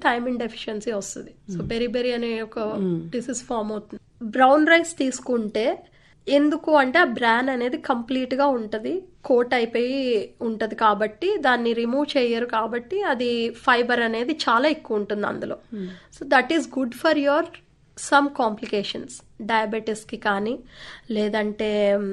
Thymine deficiency వస్తుంది so beriberi అనే ఒక డిసీజ్ ఫామ్ అవుతుంది బ్రౌన్ రైస్ తీసుకుంటే ఎందుకు అంటే ఆ బ్రాన్ అనేది కంప్లీట్ గా ఉంటది కోట్ అయిపోయి ఉంటది కాబట్టి దాన్ని రిమూవ్ చేయరు కాబట్టి అది ఫైబర్ అనేది చాలా ఎక్కువ ఉంటుంది అందులో so that is good for your some complications డయాబెటీస్కి కానీ లేదంటే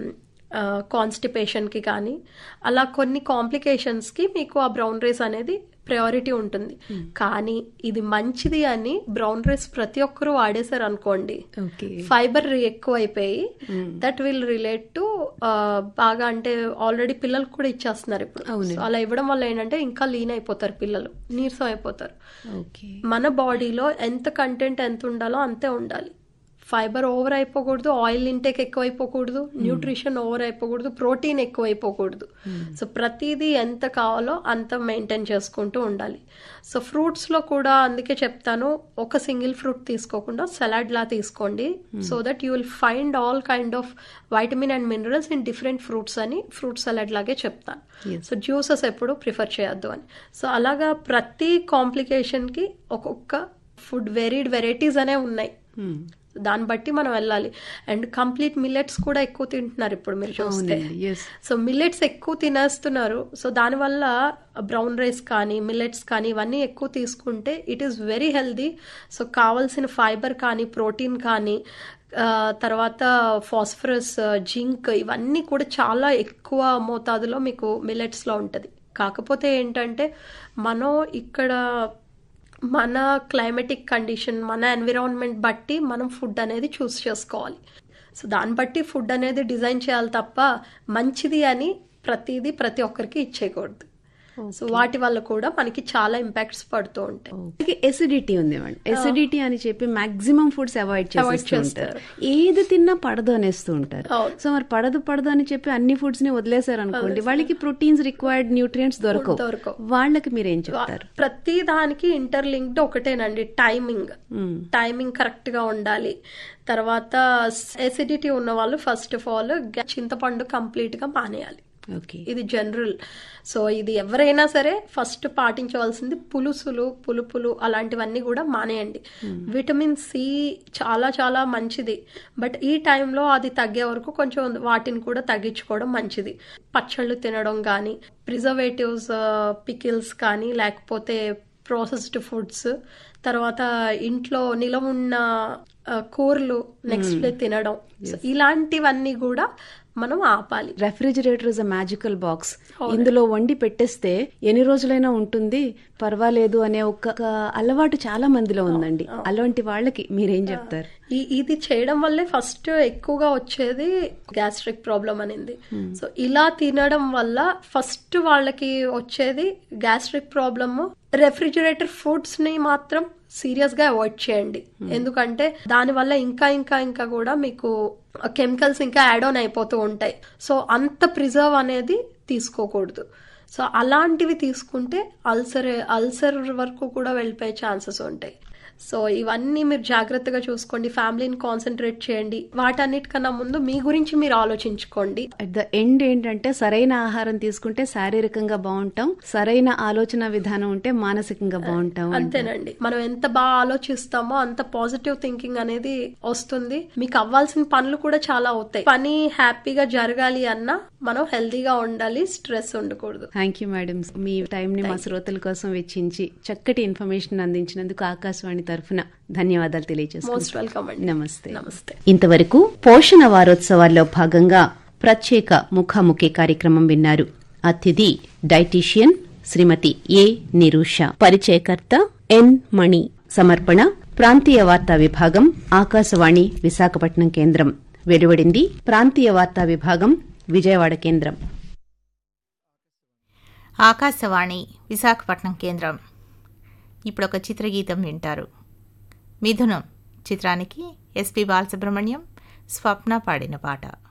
కాన్స్టిపేషన్కి కానీ అలా కొన్ని కాంప్లికేషన్స్కి మీకు ఆ బ్రౌన్ రైస్ అనేది ప్రయారిటీ ఉంటుంది కానీ ఇది మంచిది అని బ్రౌన్ రైస్ ప్రతి ఒక్కరూ వాడేశారు అనుకోండి ఓకే ఫైబర్ ఎక్కువ అయిపోయి దట్ విల్ రిలేట్ టు బాగా అంటే ఆల్రెడీ పిల్లలకు కూడా ఇచ్చేస్తున్నారు ఇప్పుడు అవును. So, అలా ఇవ్వడం వల్ల ఏంటంటే ఇంకా లీన్ అయిపోతారు పిల్లలు నీరసం అయిపోతారు ఓకే మన బాడీలో ఎంత కంటెంట్ ఎంత ఉండాలో అంతే ఉండాలి ఫైబర్ ఓవర్ అయిపోకూడదు ఆయిల్ ఇంటేక్ ఎక్కువ అయిపోకూడదు న్యూట్రిషన్ ఓవర్ అయిపోకూడదు ప్రోటీన్ ఎక్కువ అయిపోకూడదు సో ప్రతిదీ ఎంత కావాలో అంత మెయింటైన్ చేసుకుంటూ ఉండాలి సో ఫ్రూట్స్లో కూడా అందుకే చెప్తాను ఒక సింగిల్ ఫ్రూట్ తీసుకోకుండా సలాడ్ లా తీసుకోండి so that you will find all kind of vitamin and minerals in different fruits అని ఫ్రూట్ సలాడ్ లాగే చెప్తాను Yes. సో జ్యూసెస్ ఎప్పుడు ప్రిఫర్ చేయొద్దు అని సో అలాగా ప్రతి కాంప్లికేషన్కి ఒక్కొక్క ఫుడ్ వెరీడ్ వెరైటీస్ అనే ఉన్నాయి దాన్ని బట్టి మనం వెళ్ళాలి అండ్ కంప్లీట్ మిల్లెట్స్ కూడా ఎక్కువ తింటున్నారు ఇప్పుడు మీరు చూస్తే అవునండి ఎస్ సో మిల్లెట్స్ ఎక్కువ తినేస్తున్నారు సో దానివల్ల బ్రౌన్ రైస్ కానీ మిల్లెట్స్ కానీ ఇవన్నీ ఎక్కువ తీసుకుంటే it is very healthy so కావాల్సిన ఫైబర్ కానీ ప్రోటీన్ కానీ ఆ, తర్వాత ఫాస్ఫరస్ జింక్ ఇవన్నీ కూడా చాలా ఎక్కువ మోతాదులో మీకు మిల్లెట్స్లో ఉంటుంది కాకపోతే ఏంటంటే మనం ఇక్కడ మన క్లైమేటిక్ కండిషన్ మన ఎన్విరాన్మెంట్ బట్టి మనం ఫుడ్ అనేది చూస్ చేసుకోవాలి సో దాన్ని బట్టి ఫుడ్ అనేది డిజైన్ చేయాలి తప్ప మంచిది అని ప్రతిదీ ప్రతి ఒక్కరికి ఇచ్చేయకూడదు సో వాటి వల్ల కూడా మనకి చాలా ఇంపాక్ట్స్ పడుతూ ఉంటాయి ఎసిడిటీ ఉంది మేడం ఎసిడిటీ అని చెప్పి మాక్సిమం ఫుడ్స్ అవాయిడ్ Avoid చేస్తూ ఉంటారు ఏది తిన్నా పడదు అనేస్తూ ఉంటారు అవును. సో మరి పడదు పడదు అని చెప్పి అన్ని ఫుడ్స్ ని వదిలేశారు అనుకోండి వాళ్ళకి ప్రోటీన్స్ రిక్వైర్డ్ న్యూట్రియంట్స్ దొరకవు దొరకవు. వాళ్ళకి మీరేం చెప్తారు ప్రతి దానికి ఇంటర్లింక్డ్ ఒకటేనండి టైమింగ్ మ్మ్. టైమింగ్ కరెక్ట్ గా ఉండాలి తర్వాత ఎసిడిటీ ఉన్న వాళ్ళు ఫస్ట్ ఆఫ్ ఆల్ చింతపండు కంప్లీట్ గా మానేయాలి ఓకే ఇది జనరల్ సో ఇది ఎవరైనా సరే ఫస్ట్ పాటించవలసింది పులుసులు పులుపులు అలాంటివన్నీ కూడా మానేయండి విటమిన్ సి చాలా చాలా మంచిది బట్ ఈ టైంలో అది తగ్గే వరకు కొంచెం వాటిని కూడా తగ్గించుకోవడం మంచిది పచ్చళ్ళు తినడం కానీ ప్రిజర్వేటివ్స్ పికిల్స్ కానీ లేకపోతే ప్రాసెస్డ్ ఫుడ్స్ తర్వాత ఇంట్లో నిలవ ఉన్న ఆ, కూరలు నెక్స్ట్ డే తినడం So, ఇలాంటివన్నీ కూడా మనం ఆపాలి refrigerator is a magical box ఇందులో వండి పెట్టేస్తే ఎన్ని రోజులైనా ఉంటుంది పర్వాలేదు అనే ఒక ఒక అలవాటు చాలా మందిలో ఉందండి అలాంటి వాళ్ళకి మీరేం చెప్తారు ఈ ఇది చేయడం వల్లే ఫస్ట్ ఎక్కువగా వచ్చేది గ్యాస్ట్రిక్ ప్రాబ్లం అనేది సో ఇలా తినడం వల్ల ఫస్ట్ వాళ్ళకి వచ్చేది గ్యాస్ట్రిక్ ప్రాబ్లమ్ రెఫ్రిజిరేటర్ ఫుడ్స్ ని మాత్రం సీరియస్ గా అవాయిడ్ చేయండి ఎందుకంటే దాని వల్ల ఇంకా ఇంకా ఇంకా కూడా మీకు కెమికల్స్ ఇంకా యాడ్ ఆన్ అయిపోతూ ఉంటాయి సో అంత ప్రిజర్వ్ అనేది తీసుకోకూడదు సో అలాంటివి తీసుకుంటే అల్సర్ అల్సర్ వరకు కూడా వెళ్ళిపోయే ఛాన్సెస్ ఉంటాయి సో ఇవన్నీ మీరు జాగ్రత్తగా చూసుకోండి ఫ్యామిలీని కాన్సన్ట్రేట్ చేయండి వాటన్నిటికన్నా ముందు మీ గురించి మీరు ఆలోచించుకోండి అట్ ద ఎండ్ ఏంటంటే సరైన ఆహారం తీసుకుంటే శారీరకంగా బాగుంటాం సరైన ఆలోచన విధానం ఉంటే మానసికంగా బాగుంటాం అంతేనండి మనం ఎంత బాగా ఆలోచిస్తామో అంత పాజిటివ్ థింకింగ్ అనేది వస్తుంది మీకు అవ్వాల్సిన పనులు కూడా చాలా అవుతాయి పని హ్యాపీగా జరగాలి అన్నా మనం హెల్దీగా ఉండాలి స్ట్రెస్ ఉండకూడదు థ్యాంక్ యూ మేడం మీ టైం ని మా శ్రోతల కోసం వెచ్చించి చక్కటి ఇన్ఫర్మేషన్ అందించినందుకు ఆకాశవాణి తరఫున ధన్యవాదాలు మోస్ట్ తెలియజేస్తున్నాను వెల్కమ్ అండి నమస్తే నమస్తే ఇంతవరకు పోషణ వారోత్సవాల్లో భాగంగా ప్రత్యేక ముఖాముఖి కార్యక్రమం విన్నారు అతిథి డైటీషియన్ శ్రీమతి ఏ నిరూష పరిచయకర్త ఎన్ మణి సమర్పణ ప్రాంతీయ వార్తా విభాగం ఆకాశవాణి విశాఖపట్నం కేంద్రం వెలువడింది ప్రాంతీయ వార్తా విభాగం విజయవాడ కేంద్రం ఆకాశవాణి విశాఖపట్నం కేంద్రం ఇప్పుడు ఒక చిత్రగీతం వింటారు మిథునం చిత్రానికి ఎస్పి బాలసుబ్రహ్మణ్యం స్వప్న పాడిన పాట